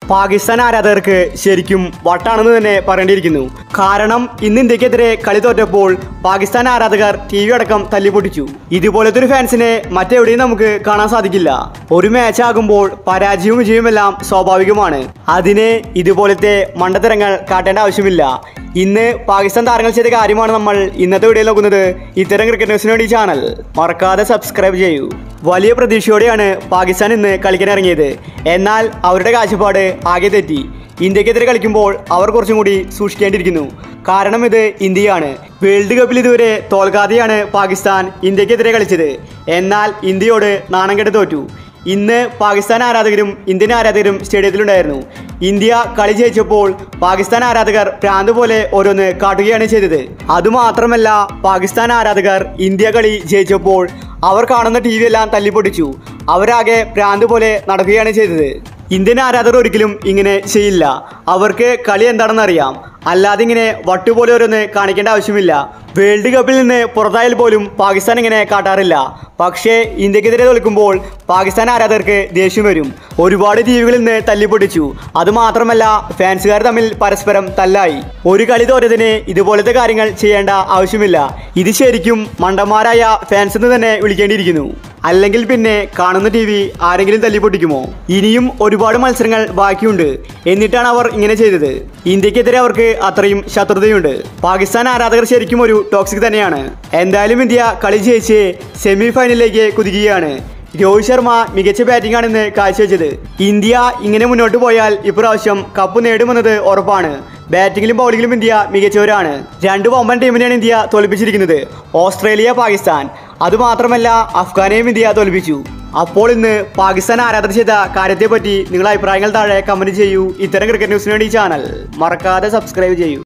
പാകിസ്ഥാൻ ആരാധകർക്ക് ശരിക്കും വട്ടാണെന്ന് തന്നെ പറയേണ്ടിയിരിക്കുന്നു കാരണം ഇന്ന് ഇന്ത്യക്കെതിരെ കളി തോറ്റപ്പോൾ പാകിസ്ഥാൻ ആരാധകർ ടി വി അടക്കം തല്ലിപ്പൊട്ടിച്ചു ഇതുപോലത്തെ ഒരു ഫാൻസിനെ മറ്റെവിടെയും നമുക്ക് കാണാൻ സാധിക്കില്ല ഒരു മാച്ച് ആകുമ്പോൾ പരാജയവും വിജയവുമെല്ലാം സ്വാഭാവികമാണ് അതിന് ഇതുപോലത്തെ മണ്ടത്തരങ്ങൾ കാട്ടേണ്ട ആവശ്യമില്ല ഇന്ന് പാകിസ്ഥാൻ താരങ്ങൾ ചെയ്ത കാര്യമാണ് നമ്മൾ ഇന്നത്തെ വീഡിയോയിൽ നോക്കുന്നത് ഇത്തരം ക്രിക്കറ്റ് ന്യൂസിന് വേണ്ടി ഈ ചാനൽ മറക്കാതെ സബ്സ്ക്രൈബ് ചെയ്യൂ വലിയ പ്രതീക്ഷയോടെയാണ് പാകിസ്ഥാൻ ഇന്ന് കളിക്കാൻ ഇറങ്ങിയത് എന്നാൽ അവരുടെ കാഴ്ചപ്പാട് ആകെ തെറ്റി ഇന്ത്യക്കെതിരെ കളിക്കുമ്പോൾ അവർ കുറച്ചും കൂടി സൂക്ഷിക്കേണ്ടിയിരിക്കുന്നു കാരണം ഇത് ഇന്ത്യയാണ് വേൾഡ് കപ്പിൽ ഇതുവരെ തോൽക്കാതെയാണ് പാകിസ്ഥാൻ ഇന്ത്യക്കെതിരെ കളിച്ചത് എന്നാൽ ഇന്ത്യയോട് നാണം കെട്ട് തോറ്റു ഇന്ന് പാകിസ്ഥാൻ ആരാധകരും ഇന്ത്യൻ ആരാധകരും സ്റ്റേഡിയത്തിലുണ്ടായിരുന്നു ഇന്ത്യ കളി ജയിച്ചപ്പോൾ പാകിസ്ഥാൻ ആരാധകർ ഭ്രാന്ത് പോലെ ഓരോന്ന് കാട്ടുകയാണ് ചെയ്തത് അതുമാത്രമല്ല പാകിസ്ഥാൻ ആരാധകർ ഇന്ത്യ കളി ജയിച്ചപ്പോൾ അവർ കാണുന്ന ടി വി എല്ലാം തല്ലിപ്പൊട്ടിച്ചു അവരാകെ ഭ്രാന്ത് പോലെ നടക്കുകയാണ് ചെയ്തത് ഇന്ത്യൻ ആരാധകർ ഒരിക്കലും ഇങ്ങനെ ചെയ്യില്ല അവർക്ക് കളി എന്താണെന്ന് അറിയാം അല്ലാതെ ഇങ്ങനെ വട്ടുപോലെ ഓരോന്ന് കാണിക്കേണ്ട ആവശ്യമില്ല വേൾഡ് കപ്പിൽ നിന്ന് പുറത്തായാൽ പോലും പാകിസ്ഥാൻ ഇങ്ങനെ കാട്ടാറില്ല പക്ഷേ ഇന്ത്യക്കെതിരെ തോൽക്കുമ്പോൾ പാകിസ്ഥാൻ ആരാധകർക്ക് ദേഷ്യം വരും ഒരുപാട് ജീവികളിൽ നിന്ന് തല്ലിപ്പൊട്ടിച്ചു അതുമാത്രമല്ല ഫാൻസുകാർ തമ്മിൽ പരസ്പരം തല്ലായി ഒരു കളി തോറ്റതിന് ഇതുപോലത്തെ കാര്യങ്ങൾ ചെയ്യേണ്ട ആവശ്യമില്ല ഇത് ശരിക്കും മണ്ടന്മാരായ ഫാൻസ് എന്ന് തന്നെ വിളിക്കേണ്ടിയിരിക്കുന്നു അല്ലെങ്കിൽ പിന്നെ കാണുന്ന ടി വി ആരെങ്കിലും തല്ലിപ്പൊട്ടിക്കുമോ ഇനിയും ഒരുപാട് മത്സരങ്ങൾ ബാക്കിയുണ്ട് എന്നിട്ടാണ് അവർ ഇങ്ങനെ ചെയ്തത് ഇന്ത്യക്കെതിരെ അവർക്ക് അത്രയും ശത്രുതയുണ്ട് പാകിസ്ഥാൻ ആരാധകർ ശരിക്കും ഒരു ടോക്സിക് തന്നെയാണ് എന്തായാലും ഇന്ത്യ കളി ജയിച്ച് സെമി ഫൈനലിലേക്ക് കുതിക്കുകയാണ് രോഹിത് ശർമ്മ മികച്ച ബാറ്റിംഗ് ആണെന്ന് കാഴ്ചവെച്ചത് ഇന്ത്യ ഇങ്ങനെ മുന്നോട്ട് പോയാൽ ഇപ്രാവശ്യം കപ്പ് നേടുമെന്നത് ഉറപ്പാണ് ബാറ്റിംഗിലും ബൗളിംഗിലും ഇന്ത്യ മികച്ചവരാണ് രണ്ട് വമ്പൻ ടീമിനെയാണ് ഇന്ത്യ തോൽപ്പിച്ചിരിക്കുന്നത് ഓസ്ട്രേലിയ പാകിസ്ഥാൻ അതുമാത്രമല്ല അഫ്ഗാനെയും ഇന്ത്യ തോൽപ്പിച്ചു അപ്പോൾ ഇന്ന് പാകിസ്ഥാൻ ആരാധന ചെയ്ത കാര്യത്തെപ്പറ്റി നിങ്ങളുടെ അഭിപ്രായങ്ങൾ താഴെ കമന്റ് ചെയ്യൂ ഇത്തരം ക്രിക്കറ്റ് ന്യൂസിന് വേണ്ടി ഈ ചാനൽ മറക്കാതെ സബ്സ്ക്രൈബ് ചെയ്യൂ